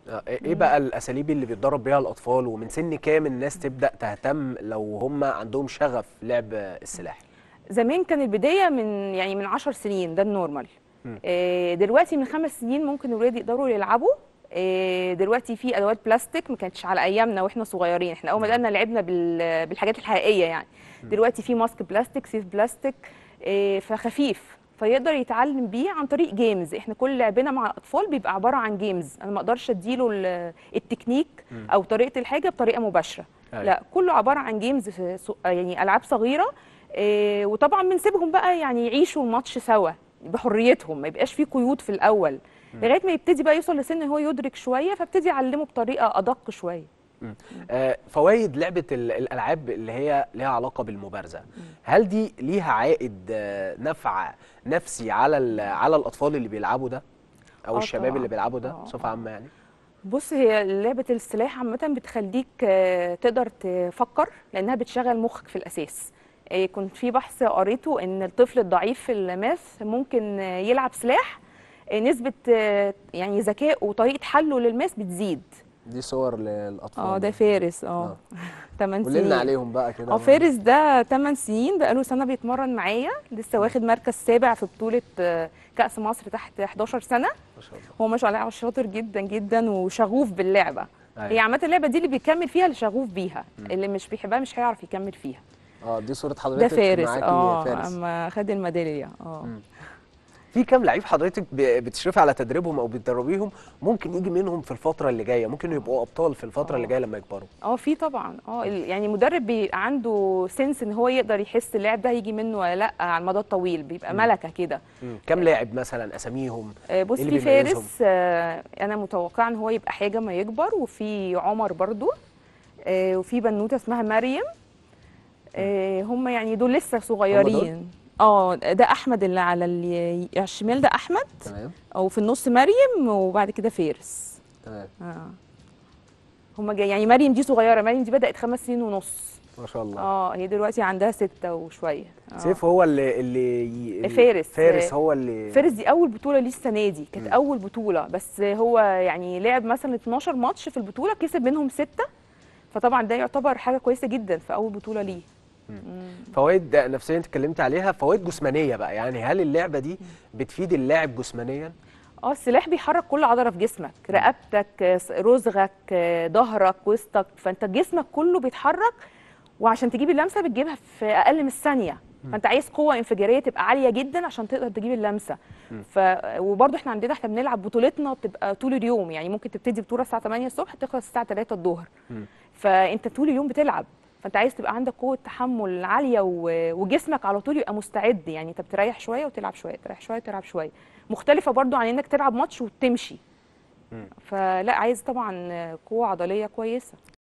آه، ايه بقى الاساليب اللي بيتدرب بيها الاطفال ومن سن كام الناس تبدا تهتم لو هم عندهم شغف لعب السلاح زمان كان البدايه من يعني من 10 سنين ده النورمال آه، دلوقتي من خمس سنين ممكن الولاد يقدروا يلعبوا آه، دلوقتي في ادوات بلاستيك ما كانتش على ايامنا واحنا صغيرين احنا اول ما بدانا لعبنا بال- بالحاجات الحقيقيه يعني دلوقتي في ماسك بلاستيك سيف بلاستيك آه، فخفيف فيقدر يتعلم بيه عن طريق جيمز احنا كل لعبنا مع الاطفال بيبقى عباره عن جيمز انا ما اقدرش اديله ال- التكنيك او طريقه الحاجه بطريقه مباشره أيوة. لا كله عباره عن جيمز في سو- يعني العاب صغيره آه، وطبعا بنسيبهم بقى يعني يعيشوا الماتش سوا بحريتهم ما يبقاش فيه قيود في الاول لغايه ما يبتدي بقى يوصل لسن هو يدرك شويه فابتدي اعلمه بطريقه ادق شويه آه، فوائد لعبه ال- الالعاب اللي هي ليها علاقه بالمبارزه هل دي ليها عائد آه، نفع نفسي على ال- على الاطفال اللي بيلعبوا ده او آه الشباب طبعاً. اللي بيلعبوا ده آه، بصفه عامه يعني بص هي لعبه السلاح عامه بتخليك آه، تقدر تفكر لانها بتشغل مخك في الاساس آه، كنت في بحث قريته ان الطفل الضعيف في الماث ممكن آه، يلعب سلاح آه، نسبه آه، يعني ذكاء وطريقه حله للماس بتزيد دي صور للاطفال اه ده فارس اه 8 قول لنا سنين عليهم بقى كده اه فارس ده 8 سنين بقاله سنه بيتمرن معايا لسه واخد مركز سابع في بطوله آه، كاس مصر تحت 11 سنه ما شاء الله هو ما شاء الله شاطر جدا جدا وشغوف باللعبه أيوة. هي عامه اللعبه دي اللي بيكمل فيها اللي شغوف بيها اللي مش بيحبها مش هيعرف يكمل فيها اه دي صوره ده حضرتك فارس معاكي اه فارس اما خد الميداليه اه في كام لعيب حضرتك ب- بتشرفي على تدريبهم او بتدربيهم ممكن يجي منهم في الفتره اللي جايه ممكن يبقوا ابطال في الفتره اللي جايه لما يكبروا اه في طبعا اه ال- يعني مدرب بيبقى عنده سنس ان هو يقدر يحس اللاعب ده هيجي منه ولا لا على المدى الطويل بيبقى ملكه كده كام لاعب مثلا اساميهم آه، بص إيه اللي في بيميزهم؟ فارس آه، انا متوقعه ان هو يبقى حاجه ما يكبر وفي عمر برضو آه، وفي بنوته اسمها مريم آه، هم يعني دول لسه صغيرين اه ده احمد اللي على ال- على الشمال ده احمد تمام او في النص مريم وبعد كده فارس تمام اه هم جاي يعني مريم دي صغيره مريم دي بدات خمس سنين ونص ما شاء الله اه هي دلوقتي عندها ستة وشويه آه. سيف هو اللي اللي ي- اللي- فارس. فارس هو اللي فارس دي اول بطوله ليه السنه دي كانت اول بطوله بس هو يعني لعب مثلا 12 ماتش في البطوله كسب منهم سته فطبعا ده يعتبر حاجه كويسه جدا في اول بطوله ليه فوائد نفسيه انت اتكلمت عليها فوائد جسمانيه بقى يعني هل اللعبه دي بتفيد اللاعب جسمانيا اه السلاح بيحرك كل عضله في جسمك رقبتك آه، رزغك آه، ظهرك وسطك فانت جسمك كله بيتحرك وعشان تجيب اللمسه بتجيبها في اقل من الثانيه فانت عايز قوه انفجاريه تبقى عاليه جدا عشان تقدر تجيب اللمسه ف وبرده احنا عندنا احنا بنلعب بطولتنا بتبقى طول اليوم يعني ممكن تبتدي بطوله الساعه 8 الصبح تخلص الساعه 3 الظهر فانت طول اليوم بتلعب فانت عايز تبقى عندك قوه تحمل عاليه و- وجسمك على طول يبقى مستعد يعني انت بتريح شويه وتلعب شويه تريح شويه تلعب شويه مختلفه برضو عن انك تلعب ماتش وتمشي فلا عايز طبعا قوه عضليه كويسه